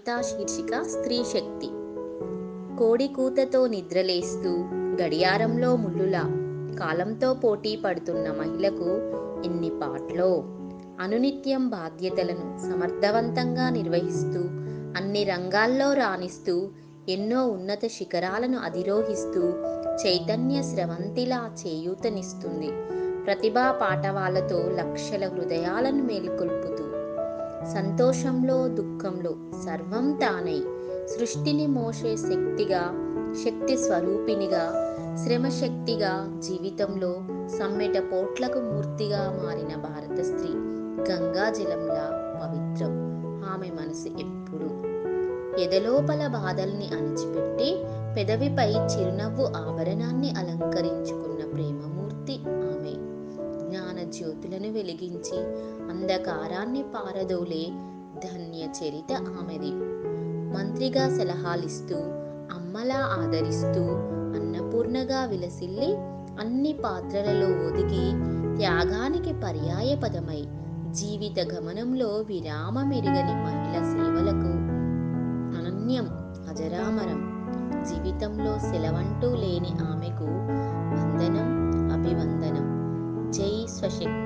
కవితా శీర్షిక స్త్రీ శక్తి కోడి కూతతో నిద్రలేస్తూ గడియారంలో ముల్లులా కాలంతో పోటీ పడుతున్న మహిళకు ఎన్ని పాటలో అనునిత్యం బాధ్యతలను సమర్థవంతంగా నిర్వహిస్తూ అన్ని రంగాల్లో రాణిస్తూ ఎన్నో ఉన్నత శిఖరాలను అధిరోహిస్తూ చైతన్య స్రవంతిలా చేయూతనిస్తుంది ప్రతిభా పాటవాలతో లక్షల హృదయాలను మేల్కొల్పుతూ సంతోషంలో దుఃఖంలో సర్వం తానై సృష్టిని మోసే శక్తిగా శక్తి స్వరూపినిగా శ్రమ శక్తిగా జీవితంలో సమ్మెట పోట్లకు మూర్తిగా మారిన భారత స్త్రీ గంగా జలంలా పవిత్రం ఆమె మనసు ఎప్పుడు ఎదలోపల బాధల్ని అణిచిపెట్టి పెదవిపై చిరునవ్వు ఆభరణాన్ని అలంకరించుకున్న ప్రేమమూర్తి ఆమె జ్ఞాన జ్యోతులను వెలిగించి అంధకారాన్ని పారదోలే ధన్య చరిత ఆమెది మంత్రిగా సలహాలిస్తూ అమ్మలా ఆదరిస్తూ అన్నపూర్ణగా విలసిల్లి అన్ని పాత్రలలో ఒదిగి త్యాగానికి పర్యాయ పదమై జీవిత గమనంలో విరామమెరుగని మహిళ సేవలకు అనన్యం అజరామరం జీవితంలో సెలవంటూ లేని ఆమెకు వందనం అభివందనం జై స్వశక్తి